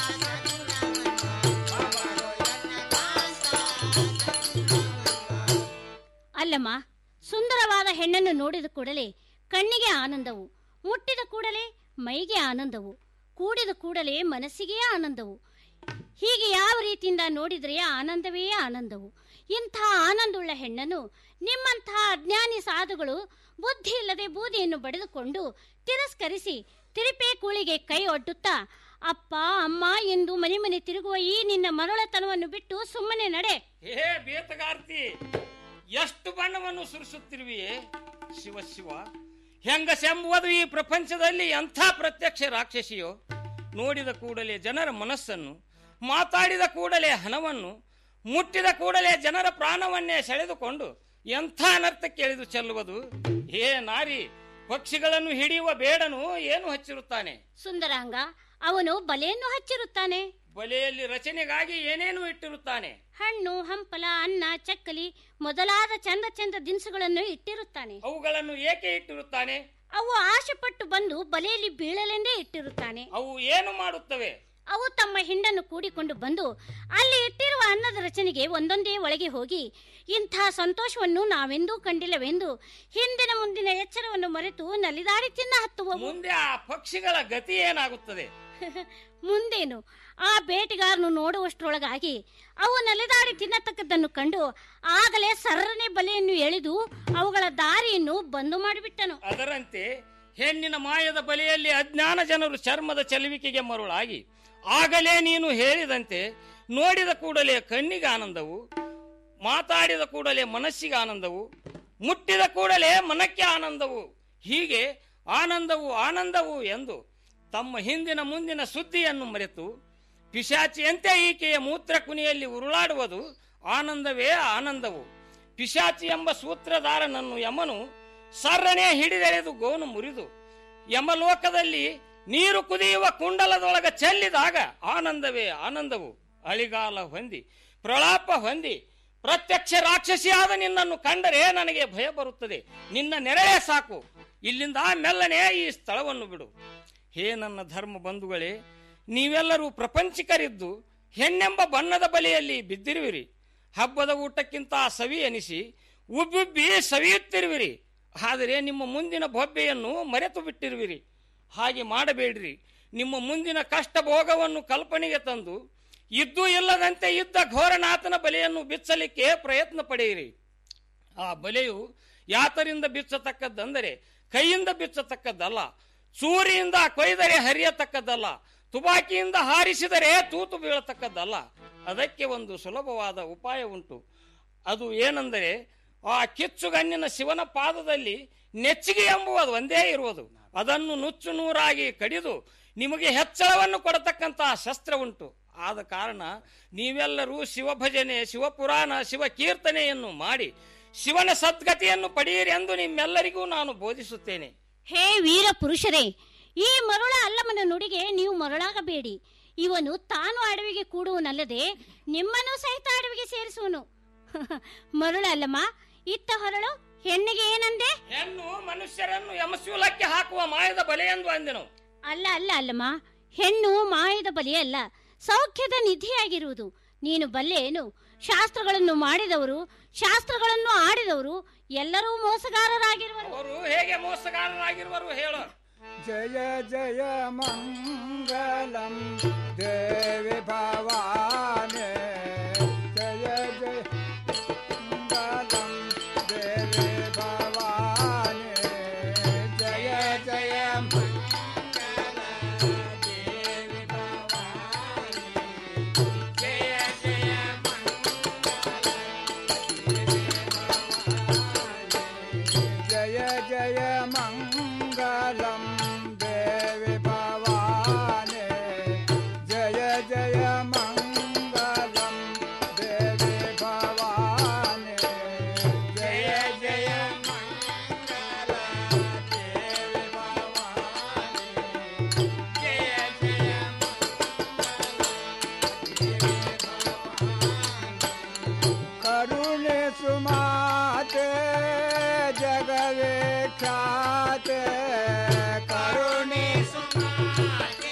ಅಲ್ಲಮ್ಮ ಸುಂದರವಾದ ಹೆಣ್ಣನ್ನು ನೋಡಿದ ಕೂಡಲೇ ಕಣ್ಣಿಗೆ ಆನಂದವು ಮುಟ್ಟಿದ ಕೂಡಲೇ ಮೈಗೆ ಆನಂದವು ಕೂಡಿದ ಕೂಡಲೇ ಮನಸ್ಸಿಗೆ ಆನಂದವು ಹೀಗೆ ಯಾವ ರೀತಿಯಿಂದ ನೋಡಿದರೆ ಆನಂದವೇ ಆನಂದವು ಇಂಥ ಆನಂದವುಳ್ಳ ಹೆಣ್ಣನ್ನು ನಿಮ್ಮಂಥ ಅಜ್ಞಾನಿ ಸಾಧುಗಳು ಬುದ್ಧಿ ಇಲ್ಲದೆ ಬೂದಿಯನ್ನು ಬಡಿದುಕೊಂಡು ತಿರಸ್ಕರಿಸಿ ತಿರುಪೆ ಕೂಳಿಗೆ ಕೈ ಒಡ್ಡುತ್ತಾ ಅಪ್ಪ ಅಮ್ಮ ಎಂದು ಮನೆ ಮನೆ ತಿರುಗುವ ಈ ನಿನ್ನ ಮರಳತನವನ್ನು ಬಿಟ್ಟು ಸುಮ್ಮನೆ ನಡೆ ಹೇ ಬೇತಗಾರ್ತಿ ಎಷ್ಟು ಬಣ್ಣವನ್ನು ಸುರಿಸುತ್ತಿರುವಿಯೇ ಶಿವ ಶಿವ ಹೆಂಗಸೆಂಬುವುದು ಈ ಪ್ರಪಂಚದಲ್ಲಿ ಎಂಥ ಪ್ರತ್ಯಕ್ಷ ರಾಕ್ಷಸಿಯೋ ನೋಡಿದ ಕೂಡಲೇ ಜನರ ಮನಸ್ಸನ್ನು ಮಾತಾಡಿದ ಕೂಡಲೇ ಹಣವನ್ನು ಮುಟ್ಟಿದ ಕೂಡಲೇ ಜನರ ಪ್ರಾಣವನ್ನೇ ಸೆಳೆದುಕೊಂಡು ಎಂಥ ಅನರ್ಥಕ್ಕೆ ಎಳೆದು ಚೆಲ್ಲುವುದು ಹೇ ನಾರಿ ಪಕ್ಷಿಗಳನ್ನು ಹಿಡಿಯುವ ಬೇಡನು ಏನು ಹಚ್ಚಿರುತ್ತಾನೆ ಸುಂದರಾಂಗ ಅವನು ಬಲೆಯನ್ನು ಹಚ್ಚಿರುತ್ತಾನೆ ಬಲೆಯಲ್ಲಿ ರಚನೆಗಾಗಿ ಏನೇನು ಇಟ್ಟಿರುತ್ತಾನೆ ಹಣ್ಣು ಹಂಪಲ ಅನ್ನ ಚಕ್ಕಲಿ ಮೊದಲಾದ ಚಂದ ಚಂದ ದಿನಸುಗಳನ್ನು ಇಟ್ಟಿರುತ್ತಾನೆ ಅವುಗಳನ್ನು ಏಕೆ ಇಟ್ಟಿರುತ್ತಾನೆ ಅವು ಆಶೆ ಪಟ್ಟು ಬಂದು ಬಲೆಯಲ್ಲಿ ಬೀಳಲೆಂದೇ ಇಟ್ಟಿರುತ್ತಾನೆ ಅವು ಏನು ಮಾಡುತ್ತವೆ ಅವು ತಮ್ಮ ಹಿಂಡನ್ನು ಕೂಡಿಕೊಂಡು ಬಂದು ಅಲ್ಲಿ ಇಟ್ಟಿರುವ ಅನ್ನದ ರಚನೆಗೆ ಒಂದೊಂದೇ ಒಳಗೆ ಹೋಗಿ ಇಂಥ ಸಂತೋಷವನ್ನು ನಾವೆಂದೂ ಕಂಡಿಲ್ಲವೆಂದು ಹಿಂದಿನ ಮುಂದಿನ ಎಚ್ಚರವನ್ನು ಮರೆತು ನಲಿದಾಡಿ ತಿನ್ನ ಹತ್ತುವವು ಮುಂದೆ ಆ ಪಕ್ಷಿಗಳ ಗತಿ ಏನಾಗುತ್ತದೆ ಮುಂದೇನು ಆ ಬೇಟೆಗಾರನು ನೋಡುವಷ್ಟರೊಳಗಾಗಿ ಅವು ನಲಿದಾಡಿ ತಿನ್ನತಕ್ಕದ್ದನ್ನು ಕಂಡು ಆಗಲೇ ಸರ್ರನೆ ಬಲೆಯನ್ನು ಎಳೆದು ಅವುಗಳ ದಾರಿಯನ್ನು ಬಂದು ಮಾಡಿಬಿಟ್ಟನು ಅದರಂತೆ ಹೆಣ್ಣಿನ ಮಾಯದ ಬಲೆಯಲ್ಲಿ ಅಜ್ಞಾನ ಜನರು ಚರ್ಮದ ಚಲುವಿಕೆಗೆ ಮರುಳಾಗಿ ಆಗಲೇ ನೀನು ಹೇಳಿದಂತೆ ನೋಡಿದ ಕೂಡಲೇ ಕಣ್ಣಿಗೆ ಆನಂದವು ಮಾತಾಡಿದ ಕೂಡಲೇ ಮನಸ್ಸಿಗೆ ಆನಂದವು ಮುಟ್ಟಿದ ಕೂಡಲೇ ಮನಕ್ಕೆ ಆನಂದವು ಹೀಗೆ ಆನಂದವು ಆನಂದವು ಎಂದು ತಮ್ಮ ಹಿಂದಿನ ಮುಂದಿನ ಸುದ್ದಿಯನ್ನು ಮರೆತು ಪಿಶಾಚಿಯಂತೆ ಈಕೆಯ ಮೂತ್ರ ಕುನಿಯಲ್ಲಿ ಉರುಳಾಡುವುದು ಆನಂದವೇ ಆನಂದವು ಪಿಶಾಚಿ ಎಂಬ ಸೂತ್ರಧಾರನನ್ನು ಯಮನು ಸರ್ರನೆ ಹಿಡಿದೆಳೆದು ಗೋನು ಮುರಿದು ಯಮಲೋಕದಲ್ಲಿ ನೀರು ಕುದಿಯುವ ಕುಂಡಲದೊಳಗ ಚೆಲ್ಲಿದಾಗ ಆನಂದವೇ ಆನಂದವು ಅಳಿಗಾಲ ಹೊಂದಿ ಪ್ರಲಾಪ ಹೊಂದಿ ಪ್ರತ್ಯಕ್ಷ ರಾಕ್ಷಸಿಯಾದ ನಿನ್ನನ್ನು ಕಂಡರೆ ನನಗೆ ಭಯ ಬರುತ್ತದೆ ನಿನ್ನ ನೆರಳೇ ಸಾಕು ಇಲ್ಲಿಂದ ಮೆಲ್ಲನೆ ಈ ಸ್ಥಳವನ್ನು ಬಿಡು ಹೇ ನನ್ನ ಧರ್ಮ ಬಂಧುಗಳೇ ನೀವೆಲ್ಲರೂ ಪ್ರಪಂಚಿಕರಿದ್ದು ಹೆಣ್ಣೆಂಬ ಬಣ್ಣದ ಬಲೆಯಲ್ಲಿ ಬಿದ್ದಿರುವಿರಿ ಹಬ್ಬದ ಊಟಕ್ಕಿಂತ ಸವಿ ಎನಿಸಿ ಉಬ್ಬುಬ್ಬಿ ಸವಿಯುತ್ತಿರುವಿರಿ ಆದರೆ ನಿಮ್ಮ ಮುಂದಿನ ಬೊಬ್ಬೆಯನ್ನು ಮರೆತು ಬಿಟ್ಟಿರುವಿರಿ ಹಾಗೆ ಮಾಡಬೇಡ್ರಿ ನಿಮ್ಮ ಮುಂದಿನ ಕಷ್ಟ ಭೋಗವನ್ನು ಕಲ್ಪನೆಗೆ ತಂದು ಇದ್ದೂ ಇಲ್ಲದಂತೆ ಇದ್ದ ಘೋರನಾಥನ ಬಲೆಯನ್ನು ಬಿಚ್ಚಲಿಕ್ಕೆ ಪ್ರಯತ್ನ ಪಡೆಯಿರಿ ಆ ಬಲೆಯು ಯಾತರಿಂದ ಬಿಚ್ಚತಕ್ಕದ್ದಂದರೆ ಕೈಯಿಂದ ಬಿಚ್ಚತಕ್ಕದ್ದಲ್ಲ ಚೂರಿಯಿಂದ ಕೊಯ್ದರೆ ಹರಿಯತಕ್ಕದ್ದಲ್ಲ ತುಬಾಕಿಯಿಂದ ಹಾರಿಸಿದರೆ ತೂತು ಬೀಳತಕ್ಕದ್ದಲ್ಲ ಅದಕ್ಕೆ ಒಂದು ಸುಲಭವಾದ ಉಪಾಯ ಉಂಟು ಅದು ಏನೆಂದರೆ ಆ ಕಿಚ್ಚುಗಣ್ಣಿನ ಶಿವನ ಪಾದದಲ್ಲಿ ನೆಚ್ಚಿಗೆ ಎಂಬುವುದು ಒಂದೇ ಇರುವುದು ಅದನ್ನು ನುಚ್ಚು ನೂರಾಗಿ ಕಡಿದು ನಿಮಗೆ ಹೆಚ್ಚಳವನ್ನು ಕೊಡತಕ್ಕಂತಹ ಶಸ್ತ್ರ ಉಂಟು ಆದ ಕಾರಣ ನೀವೆಲ್ಲರೂ ಶಿವಭಜನೆ ಶಿವಪುರಾಣ ಶಿವ ಕೀರ್ತನೆಯನ್ನು ಮಾಡಿ ಶಿವನ ಸದ್ಗತಿಯನ್ನು ಪಡೆಯಿರಿ ಎಂದು ನಿಮ್ಮೆಲ್ಲರಿಗೂ ನಾನು ಬೋಧಿಸುತ್ತೇನೆ ಹೇ ವೀರ ಪುರುಷರೇ ಈ ಮರುಳ ಅಲ್ಲಮನ ನುಡಿಗೆ ನೀವು ಮರುಳಾಗಬೇಡಿ ಇವನು ತಾನು ಅಡವಿಗೆ ಕೂಡುವನಲ್ಲದೆ ನಿಮ್ಮನ್ನು ಸಹಿತ ಅಡವಿಗೆ ಸೇರಿಸುವನು ಮರುಳ ಅಲ್ಲಮ್ಮ ಇತ್ತ ಹೊರಳು ಹೆಣ್ಣಿಗೆ ಏನಂದೆ ಹೆಣ್ಣು ಮನುಷ್ಯರನ್ನು ಯಮಶೂಲಕ್ಕೆ ಹಾಕುವ ಮಾಯದ ಬಲೆ ಎಂದು ಅಂದೆನು ಅಲ್ಲ ಅಲ್ಲ ಅಲ್ಲಮ್ಮ ಹೆಣ್ಣು ಮಾಯದ ಬಲಿಯಲ್ಲ ಸೌಖ್ಯದ ನಿಧಿಯಾಗಿರುವುದು ನೀನು ಬಲ್ಲೆಯೇನು ಶಾಸ್ತ್ರಗಳನ್ನು ಮಾಡಿದವರು ಶಾಸ್ತ್ರಗಳನ್ನು ಆಡಿದವರು ಎಲ್ಲರೂ ಮೋಸಗಾರರಾಗಿರುವರು ಅವರು ಹೇಗೆ ಮೋಸಗಾರರಾಗಿರುವರು ಹೇಳು ಜಯ ಜಯ ಮಂಗಲಂ ದೇವಿ ಭವಾನೆ ಜಯ ಜಯ ಮಂಗಲಂ ದೇವಿ ಭವಾನೆ ಜಯ ಜಯ ಜಯ ಜಯ ಮಂಗಲಂ ದೇವಿ ಭವಾನೆ ಜಯ ಜಯ ಮಂಗಲಂ ದೇವಿ ಭವಾನೆ ಜಯ ಜಯ ಮಂಗಲ ದೇವಿ ಭವಾನೆ ಜಯ ಜಯ ಕರುಣೆ ಸುಮಾತೆ ಜಗವೇ ಖ್ಯಾತೆ ಕರುಣೆ ಸುಮಾತೆ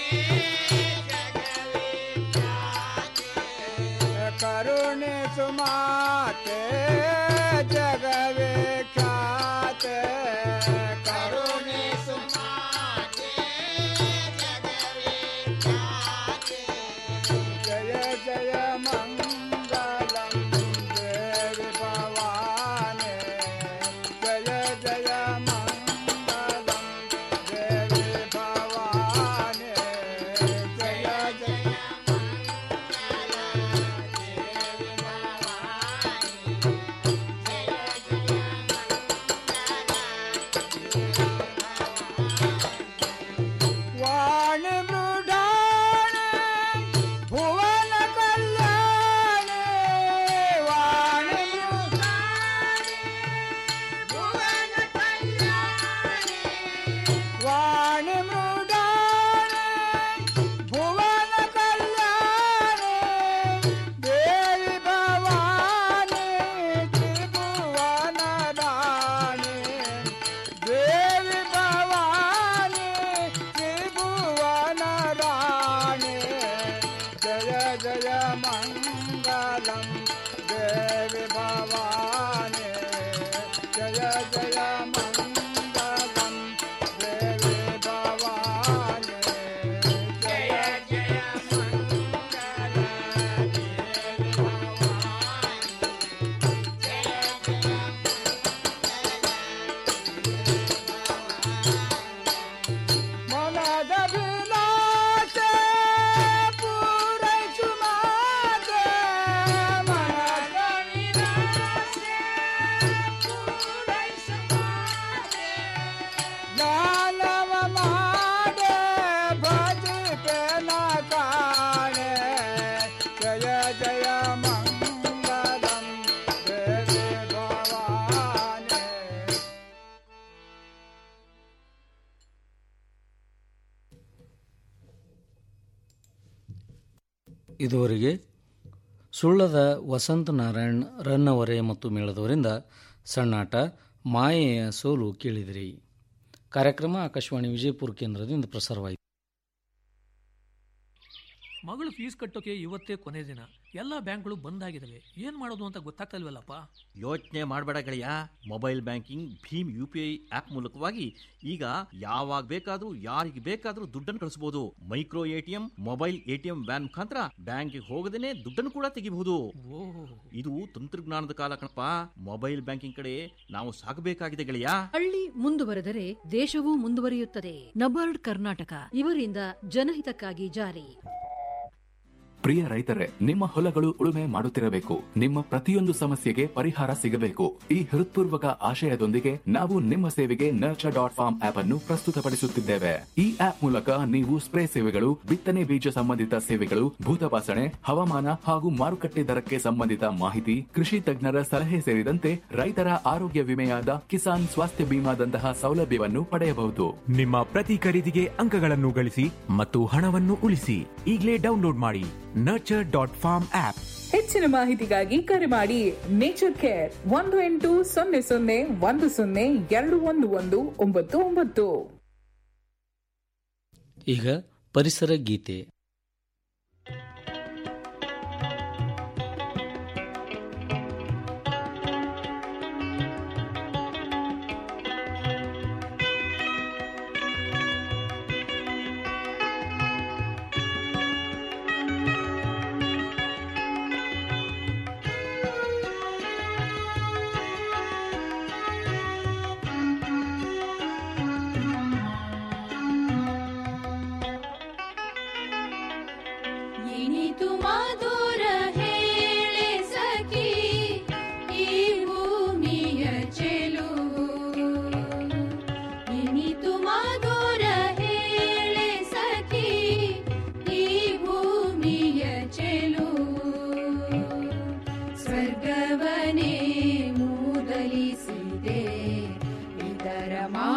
ಕರುಣೆ ಸುಮಾತೆ ಜಗವೇ ಖ್ಯಾತೆ ಕರುಣೆ ಸುಮಾತೆ ಜಯ ಜಯ ಮಂಗಲಂ ದೇವಿ ಭವಾನೆ ಜಯ ಜಯ ಮಂಗಲಂ ಜಯ ಮಂಗಳಂ ದೇವಿ ಭವಾನಿ ಜಯ ಜಯ ಮನದ ವಿಲಾಸ ಪೂರೈಸು ಮಾತೆ ಮನದ ವಿಲಾಸ ಪೂರೈಸು ಮಾತೆ ಜ್ಞಾನವ ಮಾಡೆ ಭಜಿಪೆನ ಕಾಣೆ ಜಯ ಜಯ ಮಂಗಳಂ ದೇವಿ ಭವಾನಿ ಇದುವರೆಗೆ ಸುಳ್ಳದ ವಸಂತ ನಾರಾಯಣ್ ರನ್ನವರೆ ಮತ್ತು ಮೇಳದವರಿಂದ ಸಣ್ಣಾಟ ಮಾಯೆಯ ಸೋಲು ಕೇಳಿದಿರಿ ಕಾರ್ಯಕ್ರಮ ಆಕಾಶವಾಣಿ ವಿಜಯಪುರ ಕೇಂದ್ರದಿಂದ ಪ್ರಸಾರವಾಯಿತು ಮಗಳು ಫೀಸ್ ಕಟ್ಟೋಕೆ ಇವತ್ತೇ ಕೊನೆ ದಿನ ಎಲ್ಲ ಬ್ಯಾಂಕ್ಗಳು ಬಂದ್ ಆಗಿದಾವೆ ಏನ್ ಮಾಡೋದು ಅಂತ ಗೊತ್ತಾಗ್ತಲ್ವಲ್ಲಪ್ಪ ಯೋಚನೆ ಮಾಡಬೇಡ ಗೆಳೆಯ ಮೊಬೈಲ್ ಬ್ಯಾಂಕಿಂಗ್ ಭೀಮ್ ಯು ಪಿ ಐ ಆಪ್ ಮೂಲಕವಾಗಿ ಈಗ ಯಾವಾಗ ಬೇಕಾದ್ರೂ ಯಾರಿಗೆ ಬೇಕಾದ್ರೂ ದುಡ್ಡನ್ನು ಕಳಿಸಬಹುದು micro ATM mobile ATM van ಮುಖಾಂತರ ಬ್ಯಾಂಕಿಗೆ ಹೋಗದೇನೆ ದುಡ್ಡನ್ನು ಕೂಡ ತೆಗಿಬಹುದು ಇದು ತಂತ್ರಜ್ಞಾನದ ಕಾಲ ಕಣಪ್ಪ ಮೊಬೈಲ್ ಬ್ಯಾಂಕಿಂಗ್ ಕಡೆ ನಾವು ಸಾಗಬೇಕಾಗಿದೆ ಗೆಳೆಯ ಹಳ್ಳಿ ಮುಂದುವರೆದರೆ ದೇಶವೂ ಮುಂದುವರಿಯುತ್ತದೆ ನಬಾರ್ಡ್ ಕರ್ನಾಟಕ ಇವರಿಂದ ಜನಹಿತಕ್ಕಾಗಿ ಜಾರಿ ಪ್ರಿಯ ರೈತರೇ ನಿಮ್ಮ ಹೊಲಗಳು ಉಳುಮೆ ಮಾಡುತ್ತಿರಬೇಕು ನಿಮ್ಮ ಪ್ರತಿಯೊಂದು ಸಮಸ್ಯೆಗೆ ಪರಿಹಾರ ಸಿಗಬೇಕು ಈ ಹೃತ್ಪೂರ್ವಕ ಆಶಯದೊಂದಿಗೆ ನಾವು ನಿಮ್ಮ ಸೇವೆಗೆ ನರ್ಚರ್ ಡಾಟ್ ಫಾರ್ಮ್ ಆಪ್ ಅನ್ನು ಪ್ರಸ್ತುತಪಡಿಸುತ್ತಿದ್ದೇವೆ ಈ ಆಪ್ ಮೂಲಕ ನೀವು ಸ್ಪ್ರೇ ಸೇವೆಗಳು ಬಿತ್ತನೆ ಬೀಜ ಸಂಬಂಧಿತ ಸೇವೆಗಳು ಭೂತಪಾಸಣೆ ಹವಾಮಾನ ಹಾಗೂ ಮಾರುಕಟ್ಟೆ ದರಕ್ಕೆ ಸಂಬಂಧಿತ ಮಾಹಿತಿ ಕೃಷಿ ತಜ್ಞರ ಸಲಹೆ ಸೇರಿದಂತೆ ರೈತರ ಆರೋಗ್ಯ ವಿಮೆಯಾದ ಕಿಸಾನ್ ಸ್ವಾಸ್ಥ್ಯ ಬಿಮಾದಂತಹ ಸೌಲಭ್ಯವನ್ನು ಪಡೆಯಬಹುದು ನಿಮ್ಮ ಪ್ರತಿ ಖರೀದಿಗೆ ಅಂಕಗಳನ್ನು ಗಳಿಸಿ ಮತ್ತು ಹಣವನ್ನು ಉಳಿಸಿ ಈಗಲೇ ಡೌನ್ಲೋಡ್ ಮಾಡಿ ನರ್ಚರ್ ಡಾಟ್ ಫಾರ್ಮ್ ಆಪ್ ಹೆಚ್ಚಿನ ಮಾಹಿತಿಗಾಗಿ ಕರೆ ಮಾಡಿ ನೇಚರ್ ಕೇರ್ ಒಂದು ಎಂಟು ಸೊನ್ನೆ ಸೊನ್ನೆ ಒಂದು ಸೊನ್ನೆ ಎರಡು ಒಂದು ಒಂದು ಒಂಬತ್ತು ಒಂಬತ್ತು ಈಗ ಪರಿಸರ ಗೀತೆ ಇನಿತು ಮಧುರ ಹೇಳೆ ಸಖಿ ಈ ಭೂಮಿಯ ಚೆಲುವು ಇನಿತು ಮಧುರ ಹೇಳೆ ಸಖಿ ಈ ಭೂಮಿಯ ಚೆಲುವು ಸ್ವರ್ಗವನೇ ಮೂದಲಿಸಿದೆ ಇದರ ಮಾ